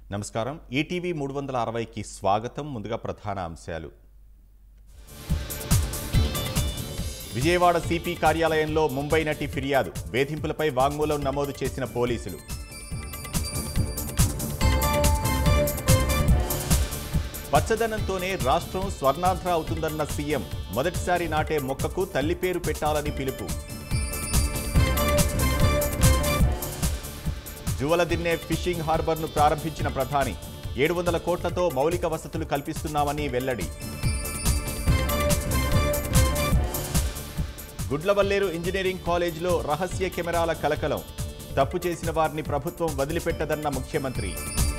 నమస్కారం ఈటీవీ మూడు వందల అరవైకి స్వాగతం ముందుగా ప్రధాన అంశాలు విజయవాడ సిపి కార్యాలయంలో ముంబై నటి ఫిర్యాదు వేధింపులపై వాంగ్మూలం నమోదు చేసిన పోలీసులు పచ్చదనంతోనే రాష్ట్రం స్వర్ణాంధ్ర అవుతుందన్న సీఎం మొదటిసారి నాటే మొక్కకు తల్లి పేరు పెట్టాలని పిలుపు జువలదిన్నే ఫిషింగ్ హార్బర్ను ప్రారంభించిన ప్రధాని ఏడు వందల కోట్లతో మౌలిక వసతులు కల్పిస్తున్నామని వెల్లడి గుడ్లవల్లేరు ఇంజనీరింగ్ కాలేజీలో రహస్య కెమెరాల కలకలం తప్పు చేసిన వారిని ప్రభుత్వం వదిలిపెట్టదన్న ముఖ్యమంత్రి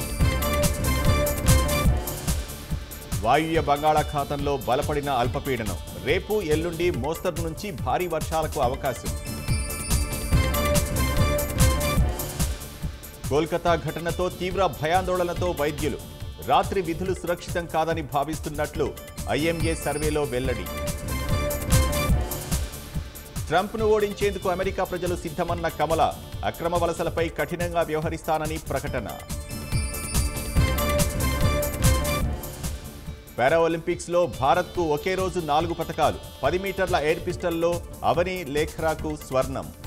వాయువ్య బంగాళాఖాతంలో బలపడిన అల్పపీడనం రేపు ఎల్లుండి మోస్తరు నుంచి భారీ వర్షాలకు అవకాశం కోల్కతా ఘటనతో తీవ్ర భయాందోళనతో వైద్యులు రాత్రి విధులు సురక్షితం కాదని భావిస్తున్నట్లు ఐఎంఏ సర్వేలో వెల్లడి ట్రంప్ను ఓడించేందుకు అమెరికా ప్రజలు సిద్ధమన్న కమల అక్రమ వలసలపై కఠినంగా వ్యవహరిస్తానని ప్రకటన పారా ఒలింపిక్స్లో భారత్కు ఒకే రోజు నాలుగు పథకాలు పది మీటర్ల ఎయిర్ పిస్టల్లో అవని లేఖ్రాకు స్వర్ణం